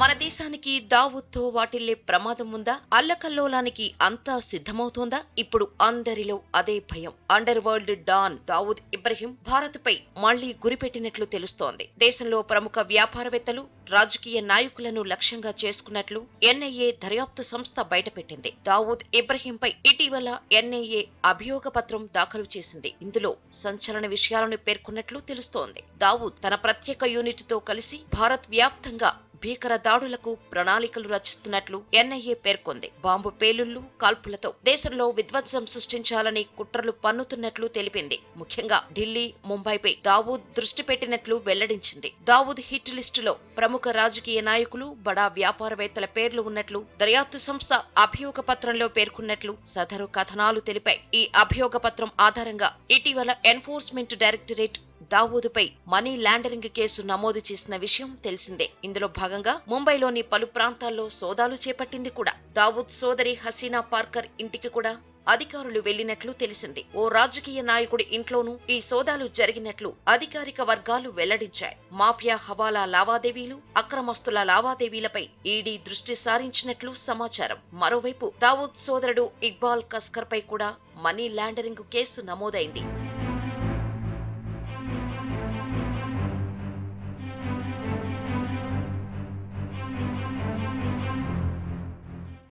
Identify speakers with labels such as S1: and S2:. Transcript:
S1: మన దేశానికి దావూద్తో వాటిల్లే ప్రమాదం ఉందా అల్లకల్లోలానికి అంతా సిద్ధమవుతోందా ఇప్పుడు అందరిలో అదే భయం underworld don Dawood Ibrahim Bharat పై మళ్లీ గురిపెట్టినట్లు తెలుస్తోంది దేశంలో ప్రముఖ వ్యాపారవేత్తలు రాజకీయ నాయకులను లక్ష్యంగా చేసుకున్నట్లు ఎన్ఐఏ దర్యాప్తు సంస్థ బయటపెట్టింది దావూద్ ఇబ్రహీంపై ఇటీవల ఎన్ఐఏ అభియోగ పత్రం దాఖలు చేసింది ఇందులో సంచలన విషయాలను పేర్కొన్నట్లు తెలుస్తోంది దావూద్ తన ప్రత్యేక యూనిట్ తో కలిసి భారత్ వ్యాప్తంగా భీకర దాడులకు ప్రణాళికలు రచిస్తున్నట్లు ఎన్ఐఏ పేర్కొంది బాంబు పేలుళ్లు కాల్పులతో దేశంలో విధ్వంసం సృష్టించాలని కుట్రలు పన్నుతున్నట్లు తెలిపింది ముఖ్యంగా ఢిల్లీ ముంబైపై దావూద్ దృష్టి పెట్టినట్లు వెల్లడించింది దావూద్ హిట్ లిస్టులో ప్రముఖ రాజకీయ నాయకులు బడా వ్యాపారవేత్తల పేర్లు ఉన్నట్లు దర్యాప్తు సంస్థ అభియోగ పత్రంలో పేర్కొన్నట్లు సదరు కథనాలు తెలిపాయి ఈ అభియోగ పత్రం ఆధారంగా ఇటీవల ఎన్ఫోర్స్మెంట్ డైరెక్టరేట్ దావూదుపై మనీ లాండరింగ్ కేసు నమోదు చేసిన విషయం తెలిసిందే ఇందులో భాగంగా ముంబైలోని పలు ప్రాంతాల్లో సోదాలు చేపట్టింది కూడా దావూద్ సోదరి హసీనా పార్కర్ ఇంటికి కూడా అధికారులు వెళ్లినట్లు తెలిసింది ఓ రాజకీయ నాయకుడి ఇంట్లోనూ ఈ సోదాలు జరిగినట్లు అధికారిక వర్గాలు వెల్లడించాయి మాఫియా హవాలా లావాదేవీలు అక్రమస్తుల లావాదేవీలపై ఈడీ దృష్టి సారించినట్లు సమాచారం మరోవైపు దావూద్ సోదరుడు ఇక్బాల్ కస్కర్ పై కూడా మనీ లాండరింగ్ కేసు నమోదైంది